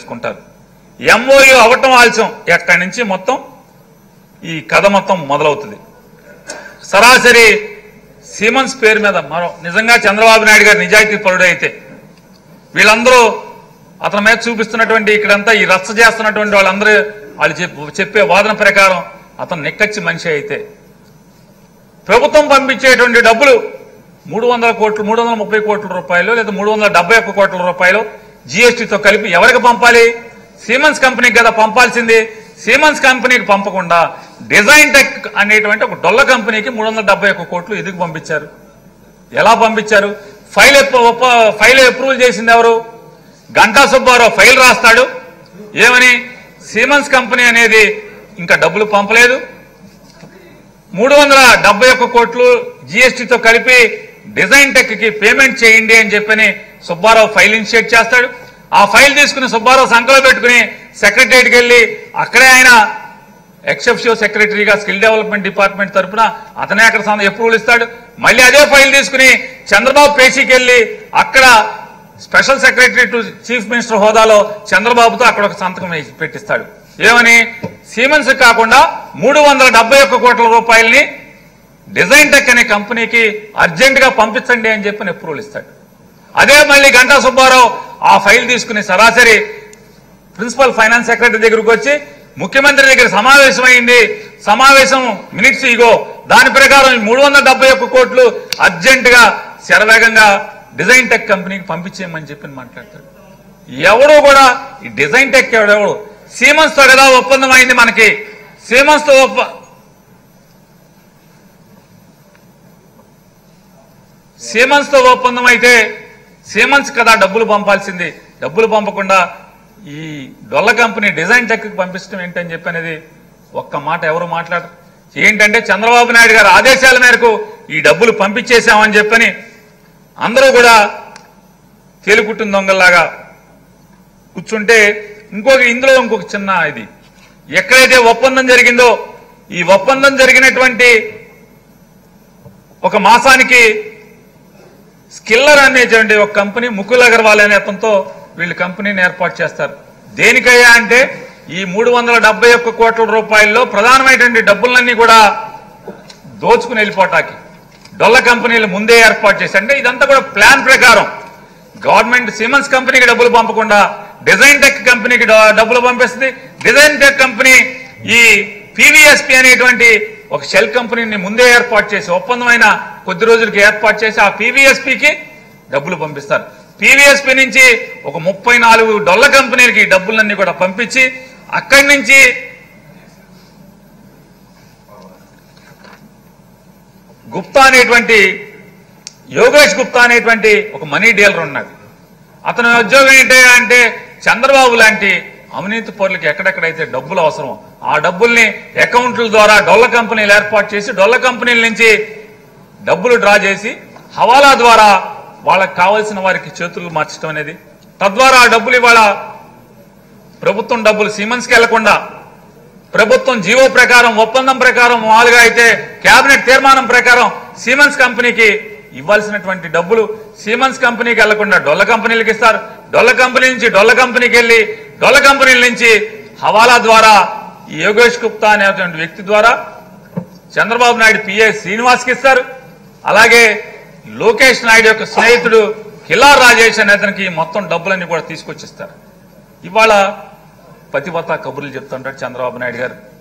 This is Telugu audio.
తెలుసుకుంటారు ఎంఓయు అవటం ఆలస్యం ఎక్కడి నుంచి మొత్తం ఈ కథ మొత్తం మొదలవుతుంది సరాసరి సీమన్స్ పేరు మీద మరో నిజంగా చంద్రబాబు నాయుడు గారు నిజాయితీ పరుడు అయితే వీళ్ళందరూ అతని మీద చూపిస్తున్నటువంటి ఇక్కడంతా ఈ రచ్చ చేస్తున్నటువంటి వాళ్ళందరూ వాళ్ళు చెప్పు- చెప్పే వాదన ప్రకారం అతను నిక్కచ్చి మనిషి అయితే ప్రభుత్వం పంపించేటువంటి డబ్బులు మూడు వందల కోట్లు మూడు వందల ముప్పై కోట్ల రూపాయలు లేదా మూడు వందల డెబ్బై ఒక్క కోట్ల రూపాయలు జీఎస్టీతో కలిపి ఎవరికి పంపాలి సీమన్స్ కంపెనీకి కదా పంపాల్సింది సీమన్స్ కంపెనీకి పంపకుండా డిజైన్ టెక్ అనేటువంటి ఒక డొల్ల కంపెనీకి మూడు వందల డెబ్బై ఒక్క కోట్లు ఎందుకు పంపించారు ఎలా పంపించారు ఫైల్ ఎప్ప- ఒప్ప- ఫైల్ అప్రూవల్ చేసింది ఎవరు గంటా సుబ్బారావు ఫైల్ రాస్తాడు ఏమని సీమన్స్ కంపెనీ అనేది ఇంకా డబ్బులు పంపలేదు మూడు వందల డెబ్బై ఒక్క కోట్లు జీఎస్టీతో కలిపి డిజైన్ టెక్ కి పేమెంట్ చేయండి అని చెప్పని సుబ్బారావు ఫైల్ ఇనిషియేట్ చేస్తాడు ఆ ఫైల్ తీసుకుని సుబ్బారావు సంకలో పెట్టుకుని సెక్రటరియట్కి వెళ్ళి అక్కడే ఆయన ఎక్సెప్షియో సెక్రటరీగా స్కిల్ డెవలప్మెంట్ డిపార్ట్మెంట్ తరపున అతనే అక్కడ సంత అప్రూవల్ ఇస్తాడు మళ్ళీ అదే ఫైల్ తీసుకుని చంద్రబాబు పేషీకి వెళ్ళి అక్కడ special secretary to chief minister హోదాలో చంద్రబాబుతో అక్కడ ఒక సంతకం వేసి పెట్టిస్తాడు ఏమని సీమెన్స్ కాకుండా మూడు వందల డెబ్బై ఒక్క కోట్ల రూపాయల్ని డిజైన్ టెక్ అనే కంపెనీకి అర్జెంట్ గా పంపించండి అని చెప్పి అప్రూవల్ ఇస్తాడు అదే మళ్ళీ గంటా సుబ్బారావు ఆ ఫైల్ తీసుకుని సరాసరి ప్రిన్సిపల్ ఫైనాన్స్ సెక్రటరీ దగ్గరకు వచ్చి ముఖ్యమంత్రి దగ్గర సమావేశం అయింది సమావేశం మినిట్స్ ఇగో దాని ప్రకారం మూడు వందల డెబ్బై ఒక్క కోట్లు అర్జెంట్ గా శరవేగంగా డిజైన్ టెక్ కంపెనీకి పంపించేయమని చెప్పి మాట్లాడతాడు ఎవడు కూడా ఈ డిజైన్ టెక్ ఎవడెవడు సీమన్స్ తో కదా ఒప్పందం అయింది మనకి సీమన్స్ తో ఒప్ప సీమన్స్ తో ఒప్పందం అయితే సీమన్స్ కదా డబ్బులు పంపాల్సింది డబ్బులు పంపకుండా ఈ డొల్ల కంపెనీ డిజైన్ టెక్ పంపించడం ఏంటని చెప్పి అనేది ఒక్క మాట ఎవరు మాట్లాడరు ఏంటంటే చంద్రబాబు నాయుడు గారి ఆదేశాల మేరకు ఈ డబ్బులు పంపించేశామని చెప్పని అందరూ కూడా తేలిపుట్టిన దొంగల్లాగా కూర్చుంటే ఇంకొక ఇందులో ఇంకొక చిన్న ఇది ఎక్కడైతే ఒప్పందం జరిగిందో ఈ ఒప్పందం జరిగినటువంటి ఒక మాసానికి స్కిల్లర్ అనేటువంటి ఒక కంపెనీ ముకుల్ అగర్వాల్ అనే అతనితో వీళ్ళు కంపెనీని ఏర్పాటు చేస్తారు దేనికయ్యా అంటే ఈ మూడు వందల డెబ్బై ఒక్క కోట్ల రూపాయల్లో ప్రధానమైనటువంటి డబ్బులన్నీ కూడా దోచుకుని వెళ్ళిపోటాకి డొల్ల కంపెనీలు ముందే ఏర్పాటు చేసి అంటే ఇదంతా కూడా ప్లాన్ ప్రకారం గవర్నమెంట్ సిమెన్స్ కంపెనీకి డబ్బులు పంపకుండా డిజైన్ టెక్ కంపెనీకి డ- డబ్బులు పంపిస్తుంది డిజైన్ టెక్ కంపెనీ ఈ పీవీఎస్పీ అనేటువంటి ఒక షెల్ కంపెనీని ముందే ఏర్పాటు చేసి ఒప్పందమైన కొద్ది రోజులకి ఏర్పాటు చేసి ఆ పీవీఎస్పీకి డబ్బులు పంపిస్తారు పీవీఎస్పీ నుంచి ఒక ముప్పై నాలుగు డొల్ల కంపెనీలకి ఈ డబ్బులన్నీ కూడా పంపించి అక్కడి నుంచి గుప్తా అనేటువంటి యోగేష్ గుప్తా అనేటువంటి ఒక మనీ డీలర్ ఉన్నాడు అతని ఉద్యోగం ఏంటి అంటే చంద్రబాబు లాంటి అవినీతి పౌరులకి ఎక్కడెక్కడైతే డబ్బులు అవసరం ఆ డబ్బుల్ని అకౌంట్ల ద్వారా డొల్ల కంపెనీలు ఏర్పాటు చేసి డొల్ల కంపెనీల నుంచి డబ్బులు డ్రా చేసి హవాలా ద్వారా వాళ్ళకి కావాల్సిన వారికి చేతులు మార్చడం అనేది తద్వారా ఆ డబ్బులు ఇవాళ ప్రభుత్వం డబ్బులు సీమన్స్కి వెళ్లకుండా ప్రభుత్వం జీవో ప్రకారం ఒప్పందం ప్రకారం మామూలుగా అయితే కేబినెట్ తీర్మానం ప్రకారం సీమెన్స్ కంపెనీకి ఇవ్వాల్సినటువంటి డబ్బులు సీమెన్స్ కంపెనీకి వెళ్లకుండా డొల్ల కంపెనీలకు ఇస్తారు డొల్ల కంపెనీ నుంచి డొల్ల కంపెనీకి వెళ్లి డొల్ల కంపెనీల నుంచి హవాలా ద్వారా ఈ యోగేష్ గుప్తా అనేటువంటి వ్యక్తి ద్వారా చంద్రబాబు నాయుడు పిఏ శ్రీనివాస్కి ఇస్తారు అలాగే లోకేష్ నాయుడు యొక్క స్నేహితుడు కిలార్ రాజేష్ అనే అతనికి ఈ మొత్తం డబ్బులన్నీ కూడా తీసుకొచ్చిస్తారు ఇవాళ పతివత కబుర్లు చెప్తుంటాడు చంద్రబాబు నాయుడు గారు